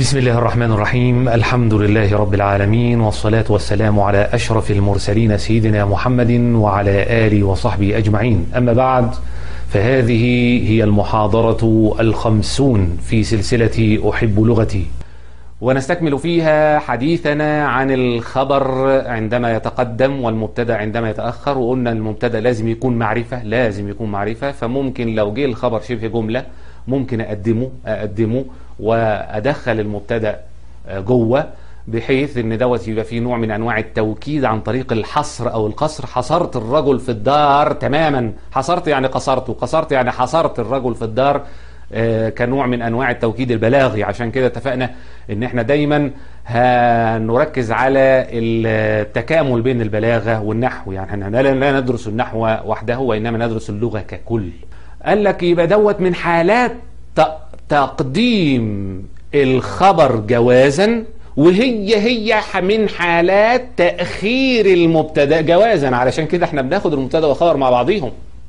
بسم الله الرحمن الرحيم الحمد لله رب العالمين والصلاة والسلام على أشرف المرسلين سيدنا محمد وعلى آله وصحبه أجمعين أما بعد فهذه هي المحاضرة الخمسون في سلسلة أحب لغتي ونستكمل فيها حديثنا عن الخبر عندما يتقدم والمبتدا عندما يتأخر وقلنا المبتدا لازم يكون معرفة لازم يكون معرفة فممكن لو جه الخبر شبه جملة ممكن أقدمه أقدمه وأدخل المبتدا جوه بحيث ان دوت يبقى فيه نوع من انواع التوكيد عن طريق الحصر او القصر حصرت الرجل في الدار تماما حصرت يعني قصرته قصرت يعني حصرت الرجل في الدار آه كنوع من انواع التوكيد البلاغي عشان كده اتفقنا ان احنا دايما هنركز على التكامل بين البلاغه والنحو يعني احنا لا ندرس النحو وحده وانما ندرس اللغه ككل قال لك يبقى دوت من حالات تقديم الخبر جوازا وهي هي من حالات تأخير المبتدا جوازا علشان كده احنا بناخد المبتدا والخبر مع بعضيهم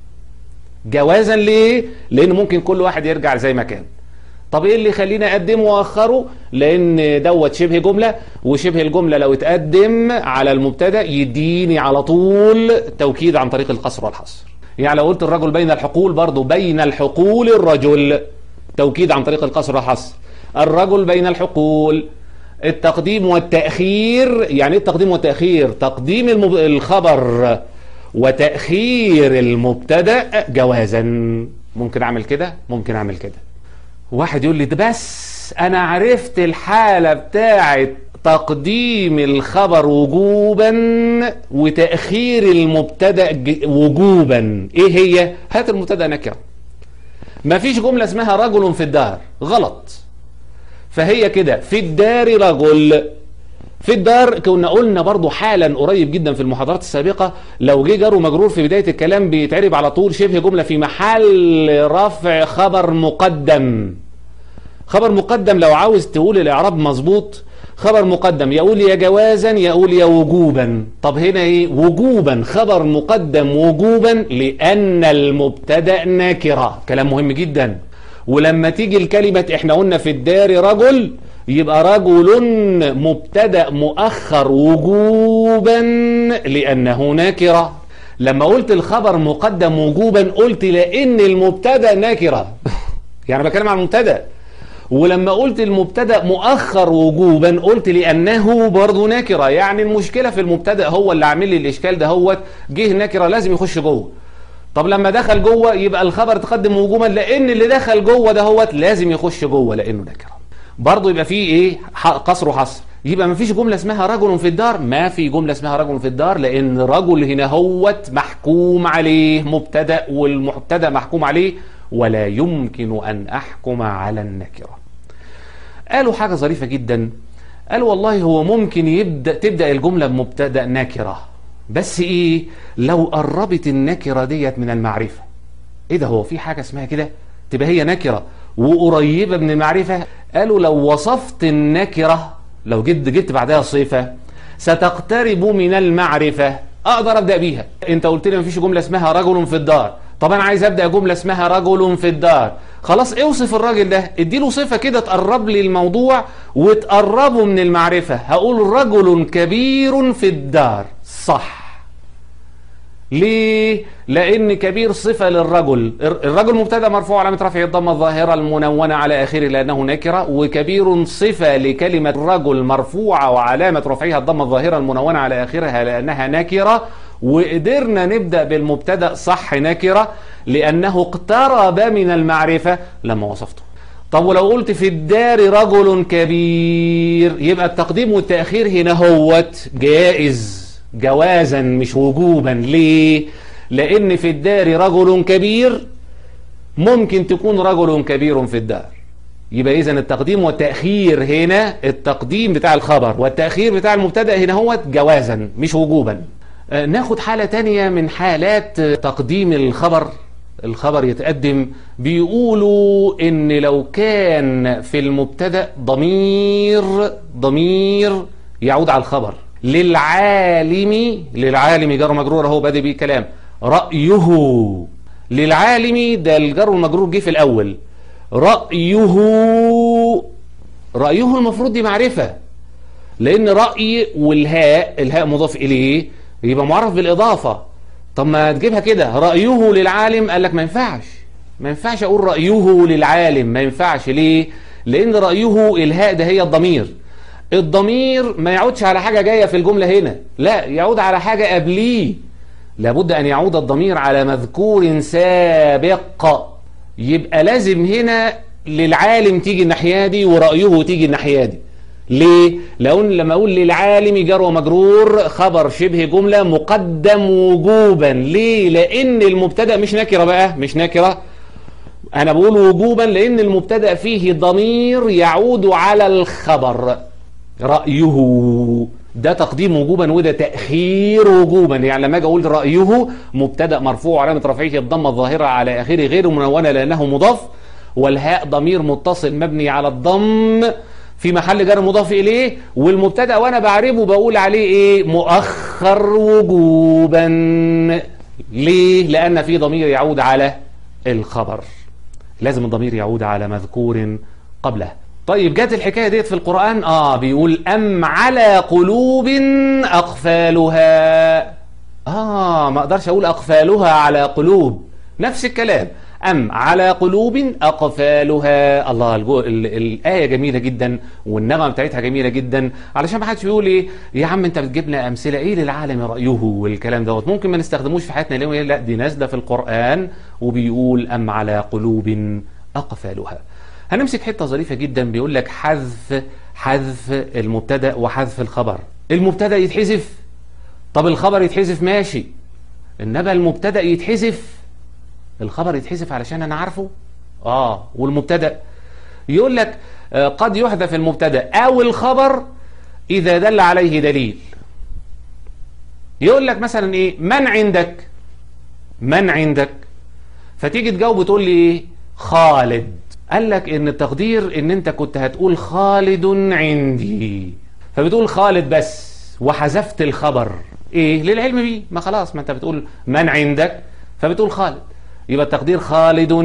جوازا ليه؟ لأن ممكن كل واحد يرجع زي ما كان طب ايه اللي يخليني اقدمه واخره لان دوت شبه جمله وشبه الجمله لو اتقدم على المبتدا يديني على طول توكيد عن طريق القصر والحصر يعني لو قلت الرجل بين الحقول برضه بين الحقول الرجل توكيد عن طريق القصر والحصر الرجل بين الحقول التقديم والتأخير يعني ايه التقديم والتأخير تقديم المب... الخبر وتأخير المبتدأ جوازا ممكن اعمل كده ممكن اعمل كده واحد يقول لي ده بس انا عرفت الحالة بتاعت تقديم الخبر وجوبا وتأخير المبتدأ وجوبا ايه هي هات المبتدأ نكره ما فيش جملة اسمها رجل في الدار غلط فهي كده في الدار رجل في الدار كنا قلنا برضو حالا قريب جدا في المحاضرات السابقة لو جه جار ومجرور في بداية الكلام بيتعرب على طول شبه جملة في محل رفع خبر مقدم خبر مقدم لو عاوز تقول الإعراب مظبوط خبر مقدم يقول يا جوازا يقول يا وجوبا طب هنا ايه وجوبا خبر مقدم وجوبا لأن المبتدا نكرة كلام مهم جدا ولما تيجي الكلمة احنا قلنا في الدار رجل يبقى رجل مبتدا مؤخر وجوبا لأنه نكرة لما قلت الخبر مقدم وجوبا قلت لأن المبتدا نكرة يعني بكلم عن المبتدا ولما قلت المبتدا مؤخر وجوبا قلت لانه برضه نكره يعني المشكله في المبتدا هو اللي عامل لي الاشكال ده هو جه نكره لازم يخش جوه طب لما دخل جوه يبقى الخبر تقدم وجوبا لان اللي دخل جوه ده هو لازم يخش جوه لانه نكره برضه يبقى فيه ايه قصر وحصر يبقى ما فيش جمله اسمها رجل في الدار ما في جمله اسمها رجل في الدار لان رجل هنا هوت محكوم عليه مبتدا والمبتدا محكوم عليه ولا يمكن ان احكم على النكره قالوا حاجة ظريفة جدا قالوا والله هو ممكن يبدأ تبدأ الجملة بمبتدأ نكرة بس ايه لو قربت النكرة ديت من المعرفة ايه ده هو في حاجة اسمها كده تبقى هي نكرة وقريبة من المعرفة قالوا لو وصفت النكرة لو جد جبت بعدها صفة ستقترب من المعرفة اقدر ابدأ بيها انت قلت لي مفيش جملة اسمها رجل في الدار طب انا عايز ابدا جمله اسمها رجل في الدار خلاص اوصف الراجل ده اديله صفه كده تقرب لي الموضوع وتقربه من المعرفه هقول رجل كبير في الدار صح ليه لان كبير صفه للرجل الرجل مبتدا مرفوع علامه رفعه الضمه الظاهره المنونه على اخره لانه نكره وكبير صفه لكلمه رجل مرفوعه وعلامه رفعها الضمه الظاهره المنونه على اخرها لانها نكره وقدرنا نبدأ بالمبتدأ صح نكرة لأنه اقترب من المعرفة لما وصفته طب ولو قلت في الدار رجل كبير يبقى التقديم والتأخير هنا هوت جائز جوازا مش وجوبا ليه لأن في الدار رجل كبير ممكن تكون رجل كبير في الدار يبقى إذا التقديم والتأخير هنا التقديم بتاع الخبر والتأخير بتاع المبتدأ هنا هوت جوازا مش وجوبا ناخد حالة تانية من حالات تقديم الخبر الخبر يتقدم بيقولوا ان لو كان في المبتدا ضمير ضمير يعود على الخبر للعالم للعالم جر مجرور اهو بادئ بيه كلام رايه للعالم ده الجر والمجرور جه في الاول رأيه رأيه المفروض دي معرفة لأن رأي والهاء الهاء مضاف إليه يبقى معرف بالإضافة طب ما تجيبها كده رأيه للعالم قال لك ما ينفعش ما ينفعش أقول رأيه للعالم ما ينفعش ليه لأن رأيه الهاء ده هي الضمير الضمير ما يعودش على حاجة جاية في الجملة هنا لا يعود على حاجة قبليه لابد أن يعود الضمير على مذكور سابق يبقى لازم هنا للعالم تيجي الناحية دي ورأيه تيجي الناحية دي ليه؟ لأن لما أقول للعالم جر ومجرور خبر شبه جملة مقدم وجوبا ليه؟ لأن المبتدأ مش نكرة بقى مش نكرة أنا بقول وجوبا لأن المبتدأ فيه ضمير يعود على الخبر رأيه ده تقديم وجوبا وده تأخير وجوبا يعني لما اجي اقول رأيه مبتدأ مرفوع علامة رفعه الضمة الظاهرة على آخره غير منونة لأنه مضاف والهاء ضمير متصل مبني على الضم في محل جر مضاف إليه والمبتدأ وأنا بعربه بقول عليه إيه مؤخر وجوبا ليه؟ لأن في ضمير يعود على الخبر لازم الضمير يعود على مذكور قبله طيب جت الحكاية ديت في القرآن آه بيقول أم على قلوب أقفالها آه ما أقدرش أقول أقفالها على قلوب نفس الكلام أم على قلوب أقفالها الله الجو... ال... الآية جميلة جدا والنغمة بتاعتها جميلة جدا علشان ما حدش بيقول إيه يا عم أنت بتجيب لنا أمثلة إيه للعالم رأيه والكلام دوت ممكن ما نستخدموش في حياتنا اليومية لا دي نازلة في القرآن وبيقول أم على قلوب أقفالها هنمسك حتة ظريفة جدا بيقول لك حذف حذف المبتدأ وحذف الخبر المبتدأ يتحذف طب الخبر يتحذف ماشي انما المبتدأ يتحذف الخبر يتحذف علشان انا عارفه اه والمبتدأ يقول لك آه قد يحذف المبتدأ او الخبر اذا دل عليه دليل يقول لك مثلا ايه من عندك من عندك فتيجي تجاوب تقول لي ايه خالد قال لك ان التقدير ان انت كنت هتقول خالد عندي فبتقول خالد بس وحذفت الخبر ايه للعلم بيه ما خلاص ما انت بتقول من عندك فبتقول خالد يبقى التقدير خالد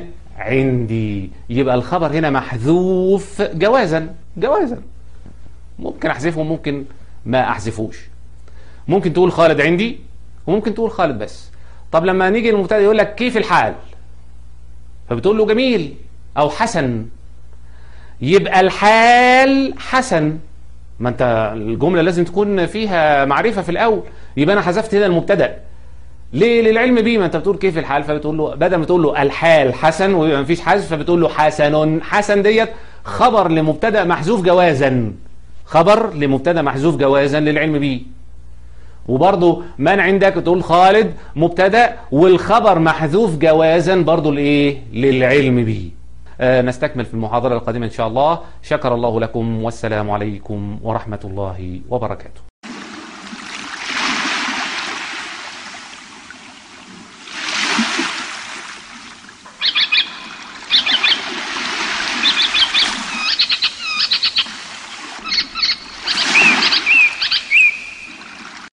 عندي يبقى الخبر هنا محذوف جوازا جوازا ممكن احذفه وممكن ما احذفوش ممكن تقول خالد عندي وممكن تقول خالد بس طب لما نيجي المبتدا يقول لك كيف الحال فبتقول له جميل او حسن يبقى الحال حسن ما انت الجمله لازم تكون فيها معرفه في الاول يبقى انا حذفت هنا المبتدا ليه للعلم بيه ما انت بتقول كيف الحال فبتقول له بدل ما تقول له الحال حسن ويبقى مفيش حذف فبتقول له حسن حسن ديت خبر لمبتدا محذوف جوازا خبر لمبتدا محذوف جوازا للعلم بيه وبرضه من عندك تقول خالد مبتدا والخبر محذوف جوازا برضه لايه للعلم به آه نستكمل في المحاضرة القادمة إن شاء الله شكر الله لكم والسلام عليكم ورحمة الله وبركاته